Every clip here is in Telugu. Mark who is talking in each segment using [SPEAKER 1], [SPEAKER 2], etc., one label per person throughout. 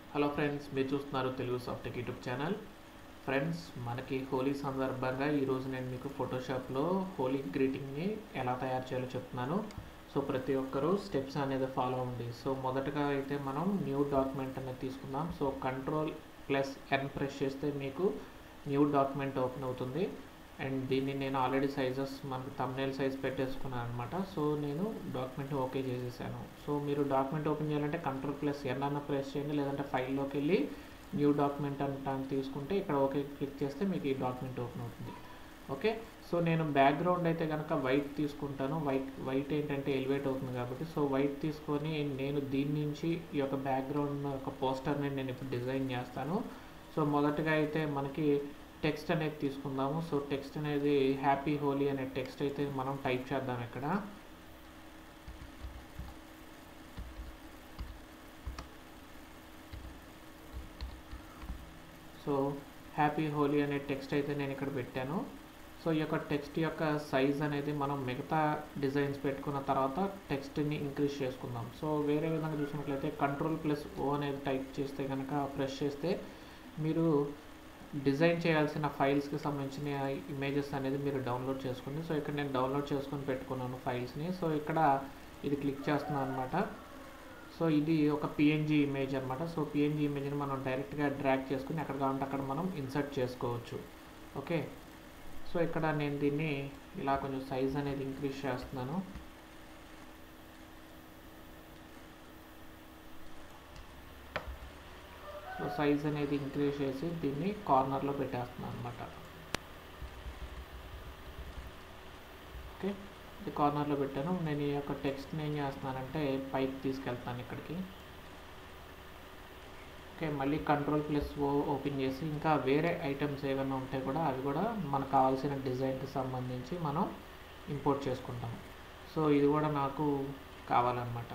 [SPEAKER 1] హలో ఫ్రెండ్స్ మీరు చూస్తున్నారు Telugu Softtech YouTube channel friends మనకి హోలీ సందర్భంగా ఈరోజు నేను మీకు ఫోటోషాప్లో హోలీ గ్రీటింగ్ని ఎలా తయారు చేయాలో చెప్తున్నాను సో ప్రతి ఒక్కరూ స్టెప్స్ అనేది ఫాలో అవ్వండి సో మొదటగా అయితే మనం న్యూ డాక్యుమెంట్ అనేది తీసుకుందాం so control plus N press చేస్తే మీకు న్యూ డాక్యుమెంట్ ఓపెన్ అవుతుంది అండ్ దీన్ని నేను ఆల్రెడీ సైజెస్ మనకు తమ్నేల్ సైజ్ పెట్టేసుకున్నాను అనమాట సో నేను డాక్యుమెంట్ ఓకే చేసేసాను సో మీరు డాక్యుమెంట్ ఓపెన్ చేయాలంటే కంట్రోల్ ప్లస్ ఎన్ అన్న ప్రెస్ చేయండి లేదంటే ఫైల్లోకి వెళ్ళి న్యూ డాక్యుమెంట్ అంట తీసుకుంటే ఇక్కడ ఓకే క్లిక్ చేస్తే మీకు ఈ డాక్యుమెంట్ ఓపెన్ అవుతుంది ఓకే సో నేను బ్యాక్గ్రౌండ్ అయితే కనుక వైట్ తీసుకుంటాను వైట్ వైట్ ఏంటంటే ఎలివేట్ అవుతుంది కాబట్టి సో వైట్ తీసుకొని నేను దీని నుంచి ఈ యొక్క బ్యాక్గ్రౌండ్ ఒక పోస్టర్ని నేను ఇప్పుడు డిజైన్ చేస్తాను సో మొదటగా అయితే మనకి టెక్స్ట్ అనేది తీసుకుందాము సో టెక్స్ట్ అనేది హ్యాపీ హోలీ అనే టెక్స్ట్ అయితే మనం టైప్ చేద్దాం ఇక్కడ సో హ్యాపీ హోలీ అనే టెక్స్ట్ అయితే నేను ఇక్కడ పెట్టాను సో ఈ యొక్క టెక్స్ట్ యొక్క సైజ్ అనేది మనం మిగతా డిజైన్స్ పెట్టుకున్న తర్వాత టెక్స్ట్ని ఇంక్రీజ్ చేసుకుందాం సో వేరే విధంగా చూసినట్లయితే కంట్రోల్ ప్లస్ ఓ అనేది టైప్ చేస్తే కనుక ప్రెస్ చేస్తే మీరు డిజైన్ చేయాల్సిన ఫైల్స్కి సంబంధించిన ఇమేజెస్ అనేది మీరు డౌన్లోడ్ చేసుకోండి సో ఇక్కడ నేను డౌన్లోడ్ చేసుకొని పెట్టుకున్నాను ఫైల్స్ని సో ఇక్కడ ఇది క్లిక్ చేస్తున్నాను అనమాట సో ఇది ఒక పిఎన్జీ ఇమేజ్ అనమాట సో పిఎన్జీ ఇమేజ్ని మనం డైరెక్ట్గా డ్రాగ్ చేసుకుని ఎక్కడ కావాలంటే అక్కడ మనం ఇన్సర్ట్ చేసుకోవచ్చు ఓకే సో ఇక్కడ నేను దీన్ని ఇలా కొంచెం సైజ్ అనేది ఇంక్రీజ్ చేస్తున్నాను సో సైజ్ అనేది ఇంక్రీజ్ చేసి దీన్ని కార్నర్లో పెట్టేస్తున్నాను అనమాట ఓకే ఇది కార్నర్లో పెట్టాను నేను ఈ యొక్క టెక్స్ట్ని ఏం చేస్తున్నానంటే పైకి తీసుకెళ్తాను ఇక్కడికి ఓకే మళ్ళీ కంట్రోల్ ప్లస్ ఓ ఓపెన్ చేసి ఇంకా వేరే ఐటమ్స్ ఏమైనా ఉంటే కూడా అవి కూడా మనకు కావాల్సిన డిజైన్కి సంబంధించి మనం ఇంపోర్ట్ చేసుకుంటాం సో ఇది కూడా నాకు కావాలన్నమాట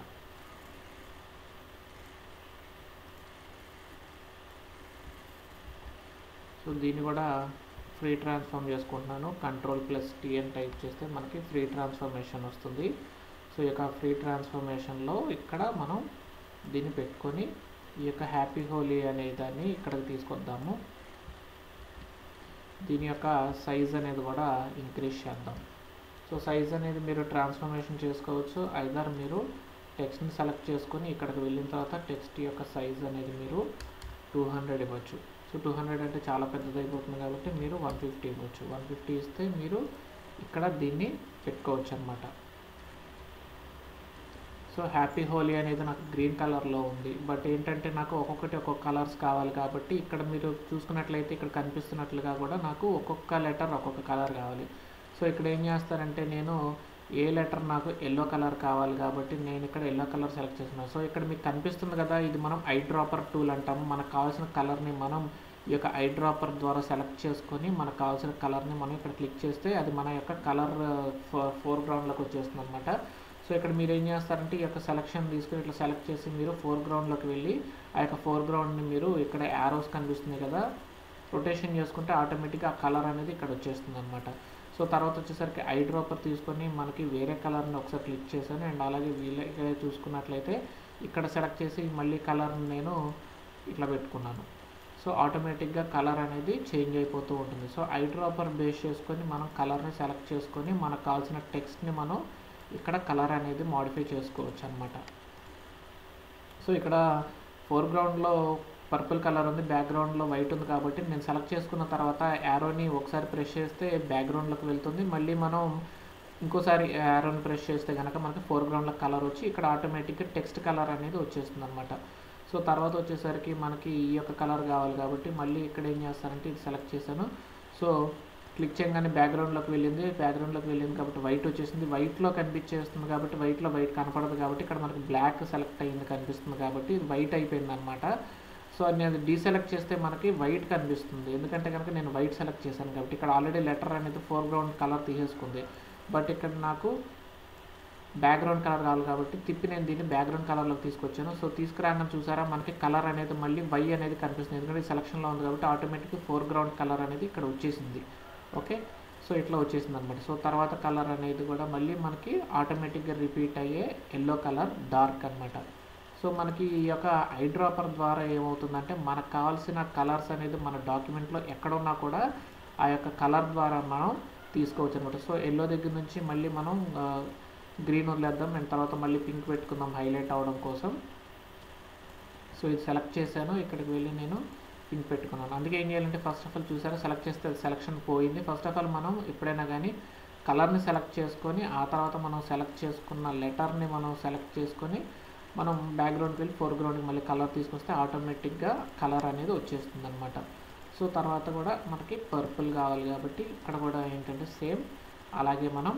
[SPEAKER 1] సో దీన్ని కూడా ఫ్రీ ట్రాన్స్ఫార్మ్ చేసుకుంటున్నాను కంట్రోల్ ప్లస్ టీఎన్ టైప్ చేస్తే మనకి ఫ్రీ ట్రాన్స్ఫర్మేషన్ వస్తుంది సో ఈ యొక్క ఫ్రీ ట్రాన్స్ఫర్మేషన్లో ఇక్కడ మనం దీన్ని పెట్టుకొని ఈ యొక్క హ్యాపీ హోలీ అనే దాన్ని ఇక్కడికి తీసుకొద్దాము దీని యొక్క సైజ్ అనేది కూడా ఇంక్రీజ్ చేద్దాం సో సైజ్ అనేది మీరు ట్రాన్స్ఫర్మేషన్ చేసుకోవచ్చు ఐదర్ మీరు టెక్స్ట్ని సెలెక్ట్ చేసుకొని ఇక్కడికి వెళ్ళిన తర్వాత టెక్స్ట్ యొక్క సైజ్ అనేది మీరు టూ హండ్రెడ్ ఇవ్వచ్చు సో టూ హండ్రెడ్ అంటే చాలా పెద్దది అయిపోతుంది కాబట్టి మీరు వన్ ఫిఫ్టీ ఇవ్వచ్చు వన్ ఫిఫ్టీ ఇస్తే మీరు ఇక్కడ దీన్ని పెట్టుకోవచ్చు అనమాట సో హ్యాపీ హోలీ అనేది నాకు గ్రీన్ కలర్లో ఉంది బట్ ఏంటంటే నాకు ఒక్కొక్కటి ఒక్కొక్క కలర్స్ కావాలి కాబట్టి ఇక్కడ మీరు చూసుకున్నట్లయితే ఇక్కడ కనిపిస్తున్నట్లుగా కూడా నాకు ఒక్కొక్క లెటర్ ఒక్కొక్క కలర్ కావాలి సో ఇక్కడ ఏం చేస్తానంటే నేను ఏ లెటర్ నాకు ఎల్లో కలర్ కావాలి కాబట్టి నేను ఇక్కడ ఎల్లో కలర్ సెలెక్ట్ చేస్తున్నాను సో ఇక్కడ మీకు కనిపిస్తుంది కదా ఇది మనం ఐ డ్రాపర్ టూల్ అంటాము మనకు కావాల్సిన కలర్ని మనం ఈ యొక్క ఐ డ్రాపర్ ద్వారా సెలెక్ట్ చేసుకొని మనకు కావాల్సిన కలర్ని మనం ఇక్కడ క్లిక్ చేస్తే అది మన యొక్క కలర్ ఫోర్ గ్రౌండ్లోకి వచ్చేస్తుంది అనమాట సో ఇక్కడ మీరు ఏం చేస్తారంటే ఈ యొక్క సెలక్షన్ తీసుకుని ఇట్లా సెలెక్ట్ చేసి మీరు ఫోర్ గ్రౌండ్లోకి వెళ్ళి ఆ యొక్క ఫోర్ గ్రౌండ్ని మీరు ఇక్కడ యారోస్ కనిపిస్తుంది కదా రొటేషన్ చేసుకుంటే ఆటోమేటిక్గా ఆ కలర్ అనేది ఇక్కడ వచ్చేస్తుంది అనమాట సో తర్వాత వచ్చేసరికి ఐ డ్రాపర్ తీసుకొని మనకి వేరే కలర్ని ఒకసారి క్లిక్ చేశాను అండ్ అలాగే వీళ్ళ చూసుకున్నట్లయితే ఇక్కడ సెలెక్ట్ చేసి మళ్ళీ కలర్ని నేను ఇట్లా పెట్టుకున్నాను సో ఆటోమేటిక్గా కలర్ అనేది చేంజ్ అయిపోతూ ఉంటుంది సో ఐ డ్రాపర్ బేస్ చేసుకొని మనం కలర్ని సెలెక్ట్ చేసుకొని మనకు కావాల్సిన టెక్స్ట్ని మనం ఇక్కడ కలర్ అనేది మాడిఫై చేసుకోవచ్చు అనమాట సో ఇక్కడ ఫోర్గ్రౌండ్లో పర్పుల్ కలర్ ఉంది బ్యాక్గ్రౌండ్లో వైట్ ఉంది కాబట్టి నేను సెలెక్ట్ చేసుకున్న తర్వాత యారోని ఒకసారి ప్రెస్ చేస్తే బ్యాక్గ్రౌండ్లోకి వెళ్తుంది మళ్ళీ మనం ఇంకోసారి యారోని ప్రెస్ చేస్తే కనుక మనకి ఫోర్గ్రౌండ్లో కలర్ వచ్చి ఇక్కడ ఆటోమేటిక్గా టెక్స్ట్ కలర్ అనేది వచ్చేస్తుంది అనమాట సో తర్వాత వచ్చేసరికి మనకి ఈ యొక్క కలర్ కావాలి కాబట్టి మళ్ళీ ఇక్కడ ఏం చేస్తానంటే ఇది సెలెక్ట్ చేశాను సో క్లిక్ చేయగానే బ్యాక్గ్రౌండ్లోకి వెళ్ళింది బ్యాక్గ్రౌండ్లోకి వెళ్ళింది కాబట్టి వైట్ వచ్చేసింది వైట్లో కనిపించేస్తుంది కాబట్టి వైట్లో వైట్ కనపడదు కాబట్టి ఇక్కడ మనకి బ్లాక్ సెలెక్ట్ అయ్యింది కనిపిస్తుంది కాబట్టి ఇది వైట్ అయిపోయింది అనమాట సో నేను డీసెలెక్ట్ చేస్తే మనకి వైట్ కనిపిస్తుంది ఎందుకంటే కనుక నేను వైట్ సెలెక్ట్ చేశాను కాబట్టి ఇక్కడ ఆల్రెడీ లెటర్ అనేది ఫోర్గ్రౌండ్ కలర్ తీసేసుకుంది బట్ ఇక్కడ నాకు బ్యాక్గ్రౌండ్ కలర్ కావాలి కాబట్టి తిప్పి నేను దీన్ని బ్యాక్గ్రౌండ్ కలర్లోకి తీసుకొచ్చాను సో తీసుకురాగానే చూసారా మనకి కలర్ అనేది మళ్ళీ వై అనేది కనిపిస్తుంది ఎందుకంటే సెలక్షన్లో ఉంది కాబట్టి ఆటోమేటిక్గా ఫోర్గ్రౌండ్ కలర్ అనేది ఇక్కడ వచ్చేసింది ఓకే సో ఇట్లా వచ్చేసింది అనమాట సో తర్వాత కలర్ అనేది కూడా మళ్ళీ మనకి ఆటోమేటిక్గా రిపీట్ అయ్యే ఎల్లో కలర్ డార్క్ అనమాట సో మనకి ఈ యొక్క ఐ డ్రాపర్ ద్వారా ఏమవుతుందంటే మనకు కావాల్సిన కలర్స్ అనేది మన డాక్యుమెంట్లో ఎక్కడున్నా కూడా ఆ యొక్క కలర్ ద్వారా మనం తీసుకోవచ్చు అనమాట సో ఎల్లో దగ్గర నుంచి మళ్ళీ మనం గ్రీన్ వదిలేద్దాం అండ్ తర్వాత మళ్ళీ పింక్ పెట్టుకుందాం హైలైట్ అవ్వడం కోసం సో ఇది సెలెక్ట్ చేశాను ఇక్కడికి వెళ్ళి నేను పింక్ పెట్టుకున్నాను అందుకే ఏం చేయాలంటే ఫస్ట్ ఆఫ్ ఆల్ చూసారా సెలెక్ట్ చేస్తే సెలక్షన్ పోయింది ఫస్ట్ ఆఫ్ ఆల్ మనం ఎప్పుడైనా కానీ కలర్ని సెలెక్ట్ చేసుకొని ఆ తర్వాత మనం సెలెక్ట్ చేసుకున్న లెటర్ని మనం సెలెక్ట్ చేసుకొని మనం బ్యాక్గ్రౌండ్కి వెళ్ళి ఫోర్గ్రౌండ్కి మళ్ళీ కలర్ తీసుకొస్తే ఆటోమేటిక్గా కలర్ అనేది వచ్చేస్తుంది అనమాట సో తర్వాత కూడా మనకి పర్పుల్ కావాలి కాబట్టి ఇక్కడ కూడా ఏంటంటే సేమ్ అలాగే మనం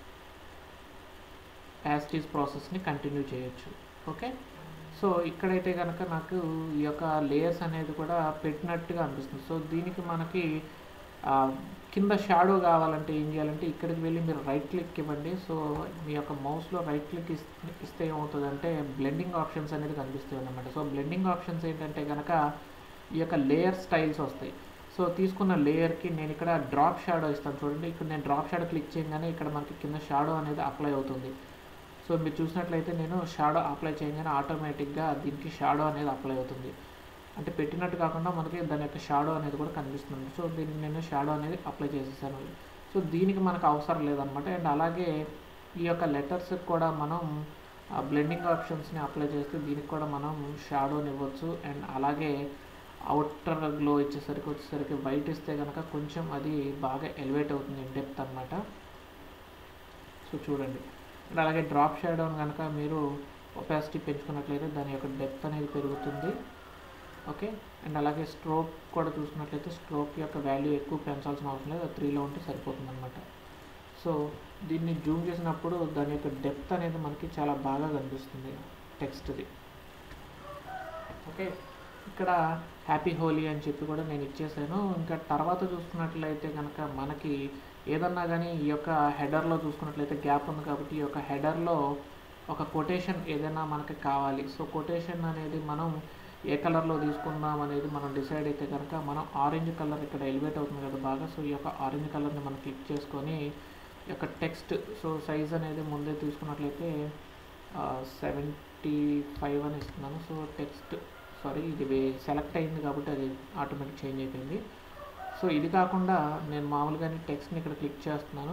[SPEAKER 1] యాస్టీస్ ప్రాసెస్ని కంటిన్యూ చేయొచ్చు ఓకే సో ఇక్కడైతే కనుక నాకు ఈ యొక్క లేయర్స్ అనేది కూడా పెట్టినట్టుగా అనిపిస్తుంది సో దీనికి మనకి ఆ, కింద షాడో కావాలంటే ఏం చేయాలంటే ఇక్కడికి వెళ్ళి మీరు రైట్ క్లిక్ ఇవ్వండి సో మీ యొక్క మౌస్లో రైట్ క్లిక్ ఇస్తే ఏమవుతుందంటే బ్లెండింగ్ ఆప్షన్స్ అనేది కనిపిస్తాయి అన్నమాట సో బ్లెండింగ్ ఆప్షన్స్ ఏంటంటే కనుక ఈ యొక్క లేయర్ స్టైల్స్ వస్తాయి సో తీసుకున్న లేయర్కి నేను ఇక్కడ డ్రాప్ షాడో ఇస్తాను చూడండి ఇక్కడ నేను డ్రాప్ షాడో క్లిక్ చేయగానే ఇక్కడ మనకి కింద షాడో అనేది అప్లై అవుతుంది సో మీరు చూసినట్లయితే నేను షాడో అప్లై చేయగానే ఆటోమేటిక్గా దీనికి షాడో అనేది అప్లై అవుతుంది అంటే పెట్టినట్టు కాకుండా మనకి దాని యొక్క షాడో అనేది కూడా కనిపిస్తుంది సో దీనికి నేను షాడో అనేది అప్లై చేసేసాను సో దీనికి మనకు అవసరం లేదనమాట అండ్ అలాగే ఈ యొక్క లెటర్స్ కూడా మనం బ్లెండింగ్ ఆప్షన్స్ని అప్లై చేస్తే దీనికి కూడా మనం షాడోని ఇవ్వచ్చు అండ్ అలాగే అవుటర్ గ్లో ఇచ్చేసరికి వచ్చేసరికి వైట్ ఇస్తే కనుక కొంచెం అది బాగా ఎలివేట్ అవుతుంది ఇన్ డెప్త్ అనమాట సో చూడండి అండ్ అలాగే డ్రాప్ షాడోని కనుక మీరు ఒపాసిటీ పెంచుకున్నట్లయితే దాని యొక్క డెప్త్ అనేది పెరుగుతుంది ఓకే అండ్ అలాగే స్ట్రోక్ కూడా చూసినట్లయితే స్ట్రోక్ యొక్క వాల్యూ ఎక్కువ పెంచాల్సిన అవసరం లేదు త్రీలో ఉంటే సరిపోతుంది అనమాట సో దీన్ని జూమ్ చేసినప్పుడు దాని యొక్క డెప్త్ అనేది మనకి చాలా బాగా కనిపిస్తుంది టెక్స్ట్ది ఓకే ఇక్కడ హ్యాపీ హోలీ అని చెప్పి కూడా నేను ఇచ్చేసాను ఇంకా తర్వాత చూసుకున్నట్లయితే కనుక మనకి ఏదన్నా కానీ ఈ యొక్క హెడర్లో చూసుకున్నట్లయితే గ్యాప్ ఉంది కాబట్టి ఈ యొక్క హెడర్లో ఒక కొటేషన్ ఏదైనా మనకి కావాలి సో కొటేషన్ అనేది మనం ఏ కలర్లో తీసుకుందాం అనేది మనం డిసైడ్ అయితే కనుక మనం ఆరెంజ్ కలర్ ఇక్కడ ఎలివేట్ అవుతుంది కదా బాగా సో ఈ యొక్క ఆరెంజ్ కలర్ని మనం క్లిక్ చేసుకొని ఈ యొక్క టెక్స్ట్ సో సైజ్ అనేది ముందే తీసుకున్నట్లయితే సెవెంటీ ఫైవ్ అని ఇస్తున్నాను సో టెక్స్ట్ సారీ ఇది సెలెక్ట్ అయింది కాబట్టి అది ఆటోమేటిక్ చేంజ్ అయిపోయింది సో ఇది కాకుండా నేను మామూలుగానే టెక్స్ట్ని ఇక్కడ క్లిక్ చేస్తున్నాను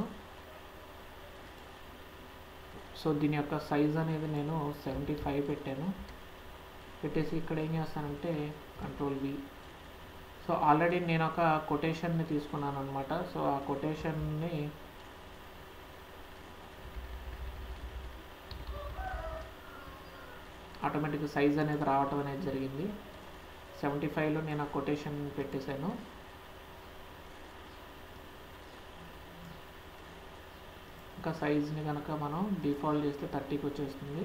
[SPEAKER 1] సో దీని యొక్క సైజ్ అనేది నేను సెవెంటీ ఫైవ్ పెట్టాను పెట్టేసి ఇక్కడ ఏం చేస్తానంటే కంట్రోల్ వి సో ఆల్రెడీ నేను ఒక కొటేషన్ని తీసుకున్నాను అనమాట సో ఆ కొటేషన్ని ఆటోమేటిక్ సైజ్ అనేది రావటం అనేది జరిగింది సెవెంటీ ఫైవ్లో నేను ఆ కొటేషన్ పెట్టేశాను ఇంకా సైజ్ని కనుక మనం డిఫాల్ట్ చేస్తే థర్టీకి వచ్చేస్తుంది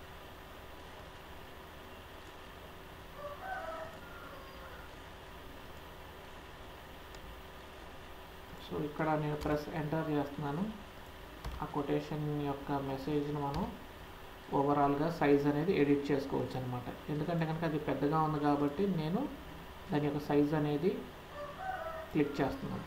[SPEAKER 1] సో ఇక్కడ నేను ప్రెస్ ఎంటర్ చేస్తున్నాను ఆ కొటేషన్ యొక్క మెసేజ్ని మనం ఓవరాల్గా సైజ్ అనేది ఎడిట్ చేసుకోవచ్చు అనమాట ఎందుకంటే కనుక అది పెద్దగా ఉంది కాబట్టి నేను దాని యొక్క సైజ్ అనేది క్లిక్ చేస్తున్నాను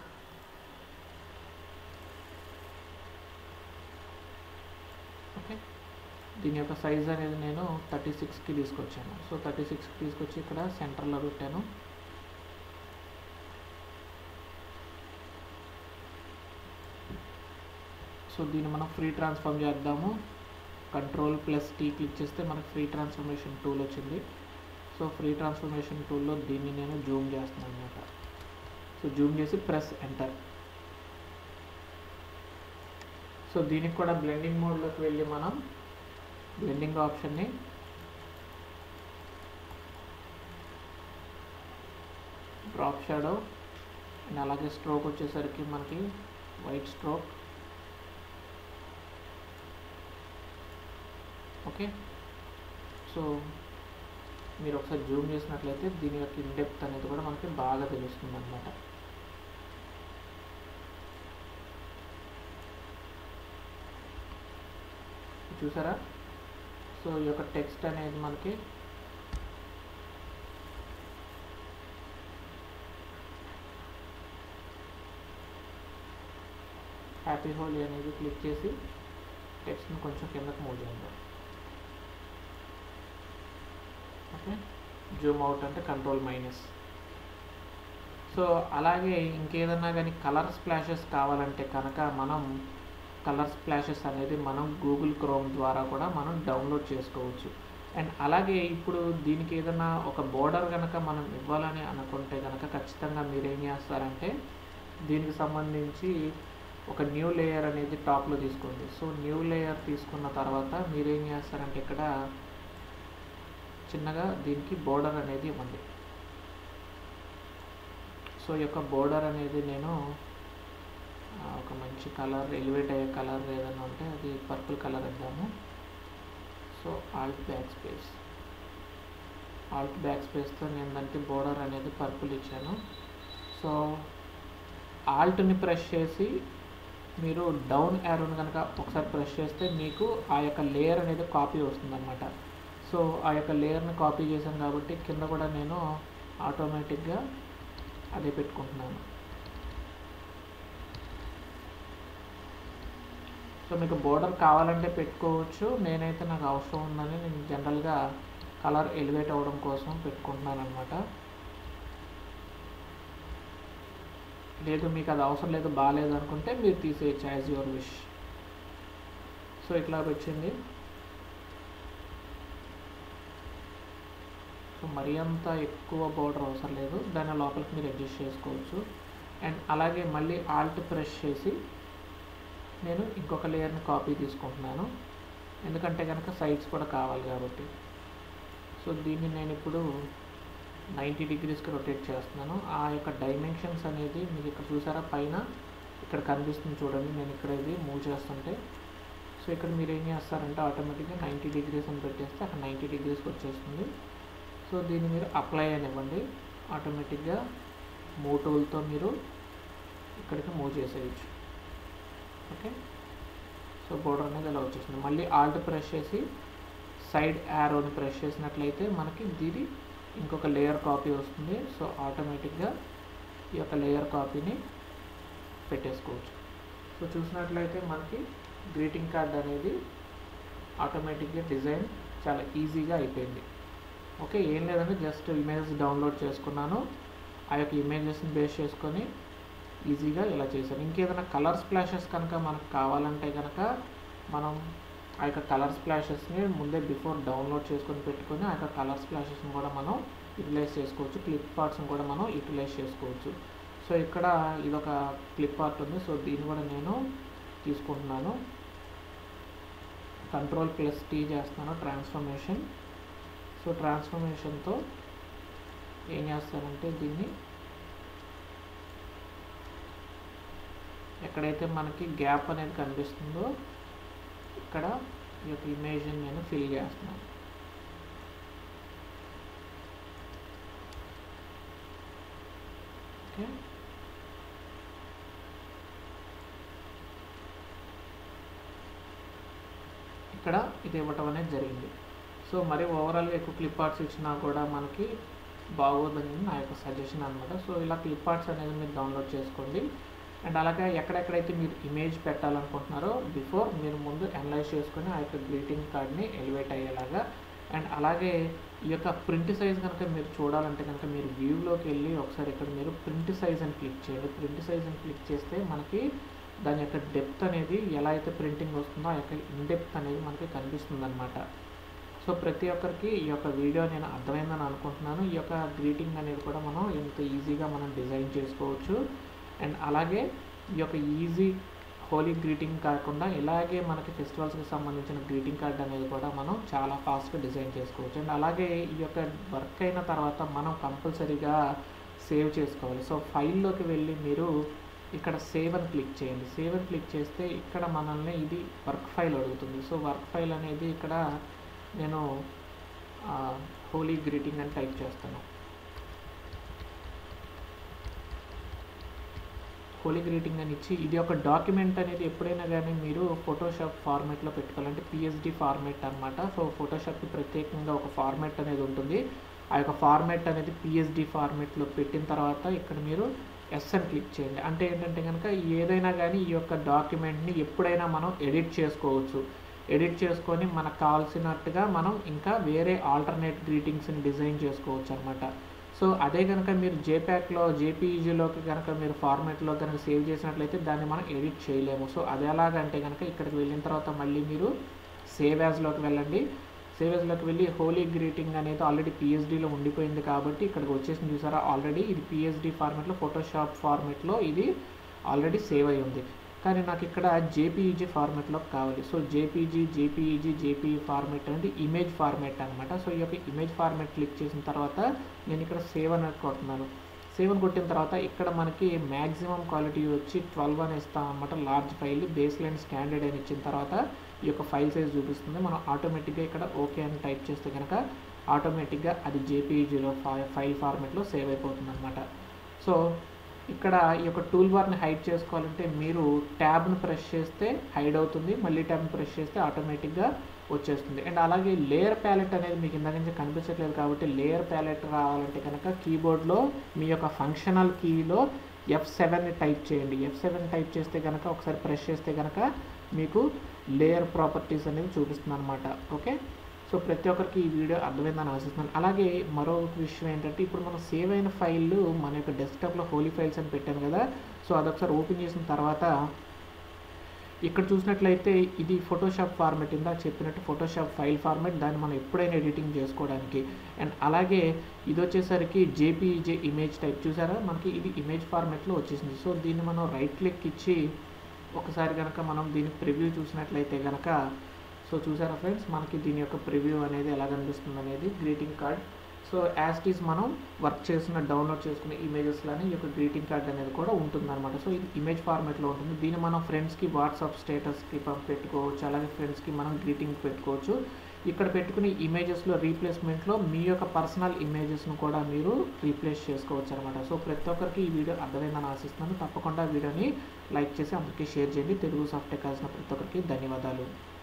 [SPEAKER 1] ఓకే దీని యొక్క సైజ్ అనేది నేను థర్టీ సిక్స్కి తీసుకొచ్చాను సో థర్టీ సిక్స్కి తీసుకొచ్చి ఇక్కడ సెంటర్లో పెట్టాను సో దీన్ని మనం ఫ్రీ ట్రాన్స్ఫార్మ్ చేద్దాము కంట్రోల్ ప్లస్ టీ క్లిక్ చేస్తే మనకు ఫ్రీ ట్రాన్స్ఫర్మేషన్ టూల్ వచ్చింది సో ఫ్రీ ట్రాన్స్ఫర్మేషన్ టూల్లో దీన్ని నేను జూమ్ చేస్తున్నాను అనమాట సో జూమ్ చేసి ప్రెస్ ఎంటర్ సో దీనికి కూడా బ్లెండింగ్ మోడ్లోకి వెళ్ళి మనం బ్లెండింగ్ ఆప్షన్ని డ్రాప్ షాడో అండ్ అలాగే స్ట్రోక్ వచ్చేసరికి మనకి వైట్ స్ట్రోక్ ఓకే సో మీరు ఒకసారి జూమ్ చేసినట్లయితే దీని యొక్క ఇన్డెప్త్ అనేది కూడా మనకి బాగా తెలుస్తుంది అనమాట చూసారా సో ఈ యొక్క టెక్స్ట్ అనేది మనకి హ్యాపీ హోలీ అనేది క్లిక్ చేసి టెక్స్ట్ని కొంచెం కిందకు మూవ్ చేద్దాం ఓకే జూమ్ అవుట్ అంటే కంట్రోల్ మైనస్ సో అలాగే ఇంకేదన్నా కానీ కలర్ స్ప్లాషెస్ కావాలంటే కనుక మనం కలర్ స్ప్లాషెస్ అనేది మనం గూగుల్ క్రోమ్ ద్వారా కూడా మనం డౌన్లోడ్ చేసుకోవచ్చు అండ్ అలాగే ఇప్పుడు దీనికి ఏదైనా ఒక బోర్డర్ కనుక మనం ఇవ్వాలని అనుకుంటే కనుక ఖచ్చితంగా మీరు ఏం చేస్తారంటే దీనికి సంబంధించి ఒక న్యూ లేయర్ అనేది టాప్లో తీసుకోండి సో న్యూ లేయర్ తీసుకున్న తర్వాత మీరు ఏం చేస్తారంటే ఇక్కడ చిన్నగా దీనికి బోర్డర్ అనేది ఇవ్వండి సో ఈ యొక్క బోర్డర్ అనేది నేను ఆ, ఒక మంచి కలర్ ఎలివేట్ అయ్యే కలర్ ఏదైనా ఉంటే అది పర్పుల్ కలర్ ఇద్దాము so alt backspace alt back స్పేస్తో నేను దానికి బోర్డర్ అనేది పర్పుల్ ఇచ్చాను సో ఆల్ట్ని ప్రెస్ చేసి మీరు డౌన్ యారోని కనుక ఒకసారి ప్రెస్ చేస్తే మీకు ఆ యొక్క లేయర్ అనేది కాపీ వస్తుందన్నమాట సో ఆ యొక్క లేయర్ని కాపీ చేశాను కాబట్టి కింద కూడా నేను ఆటోమేటిక్గా అదే పెట్టుకుంటున్నాను సో మీకు బోర్డర్ కావాలంటే పెట్టుకోవచ్చు నేనైతే నాకు అవసరం ఉందని నేను జనరల్గా కలర్ ఎలివేట్ అవ్వడం కోసం పెట్టుకుంటున్నాను అనమాట లేదు మీకు అది అవసరం లేదు బాగాలేదు అనుకుంటే మీరు తీసేయచ్చు యాజ్ యువర్ విష్ సో ఇట్లా వచ్చింది సో మరీ అంత ఎక్కువ బోర్డర్ అవసరం లేదు దాని లోపలికి మీరు అడ్జస్ట్ చేసుకోవచ్చు అండ్ అలాగే మళ్ళీ ఆల్ట్ ప్రెస్ చేసి నేను ఇంకొక లేయర్ని కాపీ తీసుకుంటున్నాను ఎందుకంటే కనుక సైడ్స్ కూడా కావాలి కాబట్టి సో దీన్ని నేను ఇప్పుడు నైంటీ డిగ్రీస్కి రొటేట్ చేస్తున్నాను ఆ యొక్క డైమెన్షన్స్ అనేది మీకు ఇక్కడ చూసారా పైన ఇక్కడ కనిపిస్తుంది చూడండి నేను ఇక్కడ ఇది మూవ్ చేస్తుంటే సో ఇక్కడ మీరు ఏం చేస్తారంటే ఆటోమేటిక్గా నైంటీ డిగ్రీస్ అని పెట్టేస్తే అక్కడ నైంటీ డిగ్రీస్కి వచ్చేస్తుంది సో దీన్ని మీరు అప్లై అనివ్వండి ఆటోమేటిక్గా మూవ్ టూల్తో మీరు ఇక్కడికి మూవ్ చేసేయచ్చు ఓకే సో బోర్డర్ అనేది ఇలా వచ్చేసింది మళ్ళీ ఆల్ట్ ప్రెస్ చేసి సైడ్ యారోని ప్రెస్ చేసినట్లయితే మనకి దీని ఇంకొక లేయర్ కాపీ వస్తుంది సో ఆటోమేటిక్గా ఈ యొక్క లేయర్ కాపీని పెట్టేసుకోవచ్చు సో చూసినట్లయితే మనకి గ్రీటింగ్ కార్డ్ అనేది ఆటోమేటిక్గా డిజైన్ చాలా ఈజీగా అయిపోయింది ఓకే ఏం లేదంటే జస్ట్ ఇమేజెస్ డౌన్లోడ్ చేసుకున్నాను ఆ యొక్క ఇమేజెస్ని బేస్ చేసుకొని ఈజీగా ఇలా చేశాను ఇంకేదైనా కలర్ స్ప్లాషెస్ కనుక మనకు కావాలంటే కనుక మనం ఆ యొక్క కలర్ స్ప్లాషెస్ని ముందే బిఫోర్ డౌన్లోడ్ చేసుకొని పెట్టుకొని ఆ యొక్క కలర్ స్ప్లాషెస్ని కూడా మనం యూటిలైజ్ చేసుకోవచ్చు క్లిప్ పార్ట్స్ని కూడా మనం యూటిలైజ్ చేసుకోవచ్చు సో ఇక్కడ ఇదొక క్లిప్ ఆర్ట్ ఉంది సో దీన్ని కూడా నేను తీసుకుంటున్నాను కంట్రోల్ ప్లస్ టీ చేస్తున్నాను ట్రాన్స్ఫర్మేషన్ సో ట్రాన్స్ఫర్మేషన్తో ఏం చేస్తానంటే దీన్ని ఎక్కడైతే మనకి గ్యాప్ అనేది కనిపిస్తుందో ఇక్కడ ఈ యొక్క ఇమేజ్ని నేను ఫిల్ చేస్తున్నాను ఓకే ఇక్కడ ఇది ఇవ్వటం అనేది జరిగింది సో మరి ఓవరాల్గా ఎక్కువ క్లిప్ ఆర్ట్స్ ఇచ్చినా కూడా మనకి బాగోదని నా యొక్క సజెషన్ అనమాట సో ఇలా క్లిప్ ఆర్ట్స్ అనేది మీరు డౌన్లోడ్ చేసుకోండి అండ్ అలాగే ఎక్కడెక్కడైతే మీరు ఇమేజ్ పెట్టాలనుకుంటున్నారో బిఫోర్ మీరు ముందు అనలైజ్ చేసుకొని ఆ యొక్క గ్రీటింగ్ కార్డ్ని ఎలివేట్ అయ్యేలాగా అండ్ అలాగే ఈ యొక్క ప్రింట్ సైజ్ కనుక మీరు చూడాలంటే కనుక మీరు వ్యూలోకి వెళ్ళి ఒకసారి ఇక్కడ మీరు ప్రింట్ సైజ్ అని క్లిక్ చేయండి ప్రింట్ సైజ్ అని క్లిక్ చేస్తే మనకి దాని యొక్క డెప్త్ అనేది ఎలా అయితే ప్రింటింగ్ వస్తుందో ఆ యొక్క ఇన్డెప్త్ అనేది మనకి కనిపిస్తుంది అనమాట సో ప్రతి ఒక్కరికి ఈ యొక్క వీడియో నేను అర్థమైందని అనుకుంటున్నాను ఈ యొక్క గ్రీటింగ్ అనేది కూడా మనం ఎంత ఈజీగా మనం డిజైన్ చేసుకోవచ్చు అండ్ అలాగే ఈ యొక్క ఈజీ హోలీ గ్రీటింగ్ కాకుండా ఇలాగే మనకి ఫెస్టివల్స్కి సంబంధించిన గ్రీటింగ్ కార్డ్ అనేది కూడా మనం చాలా ఫాస్ట్గా డిజైన్ చేసుకోవచ్చు అండ్ అలాగే ఈ యొక్క వర్క్ అయిన తర్వాత మనం కంపల్సరీగా సేవ్ చేసుకోవాలి సో ఫైల్లోకి వెళ్ళి మీరు ఇక్కడ సేవ్ అని క్లిక్ చేయండి సేవ్ అని క్లిక్ చేస్తే ఇక్కడ మనల్ని ఇది వర్క్ ఫైల్ అడుగుతుంది సో వర్క్ ఫైల్ అనేది ఇక్కడ నేను హోలీ గ్రీటింగ్ అని టైప్ చేస్తాను హోలీ గ్రీటింగ్ అని ఇచ్చి ఇది ఒక డాక్యుమెంట్ అనేది ఎప్పుడైనా కానీ మీరు ఫోటోషాప్ ఫార్మేట్లో పెట్టుకోవాలంటే పిఎస్డి ఫార్మేట్ అనమాట సో ఫోటోషాప్కి ప్రత్యేకంగా ఒక ఫార్మేట్ అనేది ఉంటుంది ఆ యొక్క ఫార్మేట్ అనేది పిఎస్డి ఫార్మేట్లో పెట్టిన తర్వాత ఇక్కడ మీరు ఎస్ అని క్లిక్ చేయండి అంటే ఏంటంటే కనుక ఏదైనా కానీ ఈ యొక్క డాక్యుమెంట్ని ఎప్పుడైనా మనం ఎడిట్ చేసుకోవచ్చు ఎడిట్ చేసుకొని మనకు కావాల్సినట్టుగా మనం ఇంకా వేరే ఆల్టర్నేట్ గ్రీటింగ్స్ని డిజైన్ చేసుకోవచ్చు అనమాట సో అదే కనుక మీరు జేప్యాక్లో జేపీఈజీలోకి కనుక మీరు ఫార్మాట్లో కనుక సేవ్ చేసినట్లయితే దాన్ని మనం ఎడిట్ చేయలేము సో అది ఎలాగంటే కనుక ఇక్కడికి వెళ్ళిన తర్వాత మళ్ళీ మీరు సేవ్ యాజ్లోకి వెళ్ళండి సేవ్ యాజ్లోకి వెళ్ళి హోలీ గ్రీటింగ్ అనేది ఆల్రెడీ పిఎస్డీలో ఉండిపోయింది కాబట్టి ఇక్కడికి వచ్చేసింది చూసారా ఆల్రెడీ ఇది పిఎస్డి ఫార్మాట్లో ఫోటోషాప్ ఫార్మాట్లో ఇది ఆల్రెడీ సేవ్ అయి ఉంది కానీ నాకు ఇక్కడ జేపీఈజీ ఫార్మాట్లో కావాలి so JPG JPEG JPE format అనేది ఇమేజ్ ఫార్మాట్ అనమాట సో ఈ యొక్క ఇమేజ్ ఫార్మాట్ క్లిక్ చేసిన తర్వాత నేను ఇక్కడ సేవ్ అని కొడుతున్నాను సేవ్ అని కొట్టిన తర్వాత ఇక్కడ మనకి మ్యాక్సిమం క్వాలిటీ వచ్చి ట్వెల్వ్ అని ఇస్తాం అనమాట large file baseline standard అని ఇచ్చిన తర్వాత ఈ యొక్క ఫైల్ సైజ్ చూపిస్తుంది మనం ఆటోమేటిక్గా ఇక్కడ ఓకే అని టైప్ చేస్తే కనుక ఆటోమేటిక్గా అది జేపీఈజీలో ఫైల్ ఫార్మాట్లో సేవ్ అయిపోతుంది అనమాట సో ఇక్కడ ఈ యొక్క టూల్ బార్ని హైడ్ చేసుకోవాలంటే మీరు ట్యాబ్ను ప్రెస్ చేస్తే హైడ్ అవుతుంది మళ్ళీ ట్యాబ్ని ప్రెస్ చేస్తే ఆటోమేటిక్గా వచ్చేస్తుంది అండ్ అలాగే లేయర్ ప్యాలెట్ అనేది మీకు ఇందాక నుంచి కనిపించట్లేదు కాబట్టి లేయర్ ప్యాలెట్ రావాలంటే కనుక కీబోర్డ్లో మీ యొక్క ఫంక్షనల్ కీలో ఎఫ్ సెవెన్ని టైప్ చేయండి ఎఫ్ సెవెన్ టైప్ చేస్తే కనుక ఒకసారి ప్రెస్ చేస్తే కనుక మీకు లేయర్ ప్రాపర్టీస్ అనేవి చూపిస్తుంది అనమాట ఓకే సో ప్రతి ఒక్కరికి ఈ వీడియో అర్థమైందని ఆశిస్తున్నాను అలాగే మరో విషయం ఏంటంటే ఇప్పుడు మనం సేవ్ అయిన ఫైల్ మన యొక్క డెస్క్టాప్లో హోలీ ఫైల్స్ అని పెట్టాను కదా సో అదొకసారి ఓపెన్ చేసిన తర్వాత ఇక్కడ చూసినట్లయితే ఇది ఫోటోషాప్ ఫార్మాట్ ఇందాక చెప్పినట్టు ఫోటోషాప్ ఫైల్ ఫార్మాట్ దాన్ని మనం ఎప్పుడైనా ఎడిటింగ్ చేసుకోవడానికి అండ్ అలాగే ఇది వచ్చేసరికి జేపీజే ఇమేజ్ టైప్ చూసారా మనకి ఇది ఇమేజ్ ఫార్మాట్లో వచ్చేసింది సో దీన్ని మనం రైట్ క్లిక్ ఇచ్చి ఒకసారి కనుక మనం దీని ప్రివ్యూ చూసినట్లయితే కనుక సో చూసారా ఫ్రెండ్స్ మనకి దీని యొక్క ప్రివ్యూ అనేది ఎలా కనిపిస్తుంది అనేది greeting card so as is మనం వర్క్ చేసిన డౌన్లోడ్ చేసుకున్న ఇమేజెస్లోనే ఈ యొక్క గ్రీటింగ్ కార్డ్ అనేది కూడా ఉంటుందన్నమాట సో ఇది ఇమేజ్ ఫార్మాట్లో ఉంటుంది దీన్ని మనం ఫ్రెండ్స్కి వాట్సాప్ స్టేటస్కి పెట్టుకోవచ్చు అలాగే ఫ్రెండ్స్కి మనం గ్రీటింగ్ పెట్టుకోవచ్చు ఇక్కడ పెట్టుకునే ఇమేజెస్లో రీప్లేస్మెంట్లో మీ యొక్క పర్సనల్ ఇమేజెస్ను కూడా మీరు రీప్లేస్ చేసుకోవచ్చు అనమాట సో ప్రతి ఒక్కరికి ఈ వీడియో అర్థమైందని ఆశిస్తున్నాను తప్పకుండా వీడియోని లైక్ చేసి అందరికీ షేర్ చేయండి తెలుగు సాఫ్ట్వేర్ కావాల్సిన ప్రతి ఒక్కరికి ధన్యవాదాలు